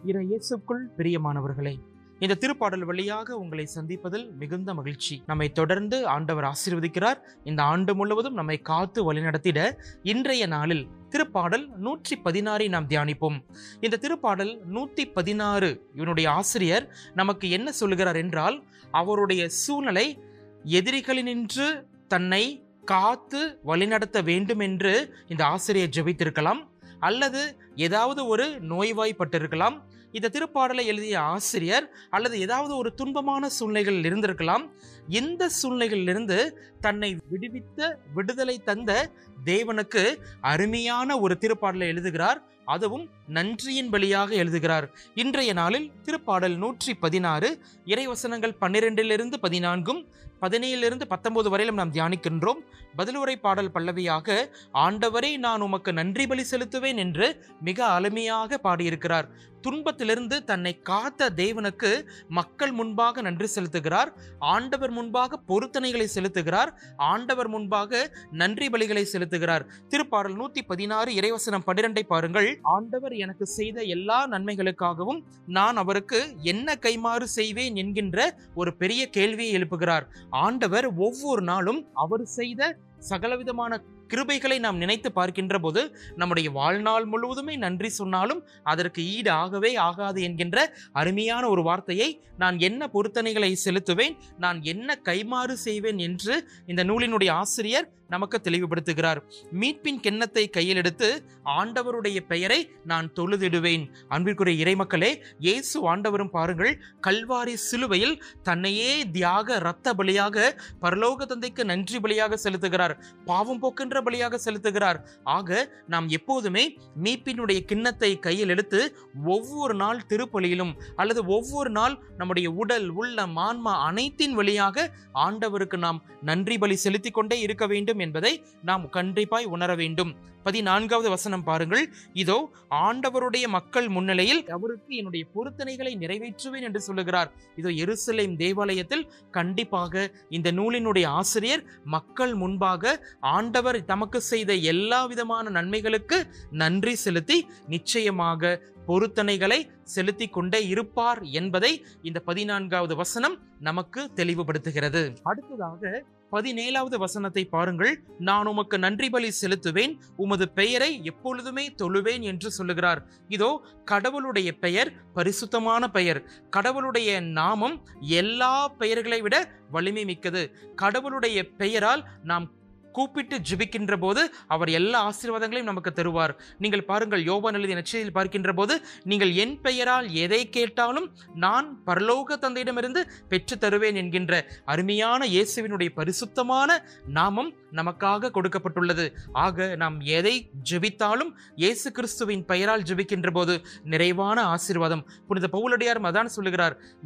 இற இயேசுக்குள் பிரியமானவர்களே இந்த திருப்பாடல் வழியாக உங்களை சந்திப்பதில் மிகுந்த மகிழ்ச்சி நம்மை தொடர்ந்து ஆண்டவர் ஆசீர்வதிக்கிறார் இந்த ஆண்டு முழுவதும் நம்மை காத்து வழிநடத்திட இன்றைய நாளில் திருப்பாடல் நூற்றி பதினாறை நாம் தியானிப்போம் இந்த திருப்பாடல் நூற்றி பதினாறு இவனுடைய ஆசிரியர் நமக்கு என்ன சொல்லுகிறார் என்றால் அவருடைய சூழ்நிலை எதிரிகளினின்று தன்னை காத்து வழிநடத்த வேண்டும் என்று இந்த ஆசிரியர் ஜெபித்திருக்கலாம் அல்லது ஏதாவது ஒரு நோய்வாய்ப்பட்டிருக்கலாம் இந்த திருப்பாடலை எழுதிய ஆசிரியர் அல்லது ஏதாவது ஒரு துன்பமான சூழ்நிலைகள் இருந்திருக்கலாம் இந்த சூழ்நிலைகளிலிருந்து தன்னை விடுவித்த விடுதலை தந்த தேவனுக்கு அருமையான ஒரு திருப்பாடலை எழுதுகிறார் அதுவும் நன்றியின் வழியாக எழுதுகிறார் இன்றைய நாளில் திருப்பாடல் நூற்றி பதினாறு இறைவசனங்கள் பன்னிரெண்டிலிருந்து பதினான்கும் பதினேழிலிருந்து பத்தொன்பது வரையிலும் நாம் தியானிக்கின்றோம் பதிலுரை பாடல் பல்லவியாக ஆண்டவரே நான் உமக்கு நன்றி பலி செலுத்துவேன் என்று மிக அருமையாக பாடியிருக்கிறார் துன்பத்திலிருந்து தன்னை காத்த தேவனுக்கு மக்கள் முன்பாக நன்றி செலுத்துகிறார் ஆண்டவர் முன்பாக பொருத்தனைகளை செலுத்துகிறார் ஆண்டவர் முன்பாக நன்றி பலிகளை செலுத்துகிறார் திருப்பாடல் நூத்தி பதினாறு இறைவசனம் பன்னிரெண்டை பாருங்கள் ஆண்டவர் எனக்கு செய்த எல்லா நன்மைகளுக்காகவும் நான் அவருக்கு என்ன கைமாறு செய்வேன் என்கின்ற ஒரு பெரிய கேள்வியை எழுப்புகிறார் ஆண்டவர் ஒவ்வொரு நாளும் அவர் செய்த சகலவிதமான கிருபைகளை நாம் நினைத்து பார்க்கின்ற போது நம்முடைய வாழ்நாள் முழுவதுமே நன்றி சொன்னாலும் அதற்கு ஈடு ஆகவே ஆகாது என்கின்ற அருமையான ஒரு வார்த்தையை நான் என்ன பொருத்தனைகளை செலுத்துவேன் நான் என்ன கைமாறு செய்வேன் என்று இந்த நூலினுடைய ஆசிரியர் நமக்கு தெளிவுபடுத்துகிறார் மீட்பின் கிண்ணத்தை கையில் எடுத்து ஆண்டவருடைய பெயரை நான் தொழுதிடுவேன் அன்பிற்குரிய இறைமக்களே இயேசு ஆண்டவரும் பாருங்கள் கல்வாரி சிலுவையில் தன்னையே தியாக இரத்த பலியாக பரலோக தந்தைக்கு நன்றி பலியாக செலுத்துகிறார் பாவம் போக்கின்ற பலியாக செலுத்துகிறார் ஆக நாம் எப்போதுமே மீட்பினுடைய கிண்ணத்தை கையில் எடுத்து ஒவ்வொரு நாள் திருப்பலியிலும் அல்லது ஒவ்வொரு நாள் நம்முடைய உடல் உள்ளம் ஆன்மா அனைத்தின் வழியாக ஆண்டவருக்கு நாம் நன்றி பலி செலுத்திக் கொண்டே இருக்க வேண்டும் என்பதை நாம் கண்டிப்பாய் உணர வேண்டும் பதினான்காவது வசனம் பாருங்கள் இதோ ஆண்டவருடைய மக்கள் முன்னிலையில் அவருக்கு என்னுடைய பொருத்தனைகளை நிறைவேற்றுவேன் என்று சொல்லுகிறார் இதோ எருசலேம் தேவாலயத்தில் கண்டிப்பாக இந்த நூலினுடைய ஆசிரியர் மக்கள் முன்பாக ஆண்டவர் தமக்கு செய்த எல்லா விதமான நன்மைகளுக்கு நன்றி செலுத்தி நிச்சயமாக பொருத்தனைகளை செலுத்தி கொண்டே இருப்பார் என்பதை இந்த பதினான்காவது வசனம் நமக்கு தெளிவுபடுத்துகிறது அடுத்ததாக பதினேழாவது வசனத்தை பாருங்கள் நான் உமக்கு நன்றி பலி செலுத்துவேன் உமது பெயரை எப்பொழுதுமே தொழுவேன் என்று சொல்லுகிறார் இதோ கடவுளுடைய பெயர் பரிசுத்தமான பெயர் கடவுளுடைய நாமம் எல்லா பெயர்களை விட வலிமை மிக்கது கடவுளுடைய பெயரால் நாம் கூப்பிட்டு ஜெபிக்கின்ற போது அவர் எல்லா ஆசீர்வாதங்களையும் நமக்கு தருவார் நீங்கள் பாருங்கள் யோவான் எழுதிய நச்சையில் பார்க்கின்ற போது நீங்கள் என் பெயரால் எதை கேட்டாலும் நான் பரலோக தந்தையிடமிருந்து பெற்று தருவேன் என்கின்ற அருமையான இயேசுவினுடைய பரிசுத்தமான நாமம் நமக்காக கொடுக்கப்பட்டுள்ளது ஆக நாம் எதை ஜெபித்தாலும் இயேசு கிறிஸ்துவின் பெயரால் ஜெபிக்கின்ற போது நிறைவான ஆசீர்வாதம் புனித பவுலடியார் அதான் சொல்லுகிறார்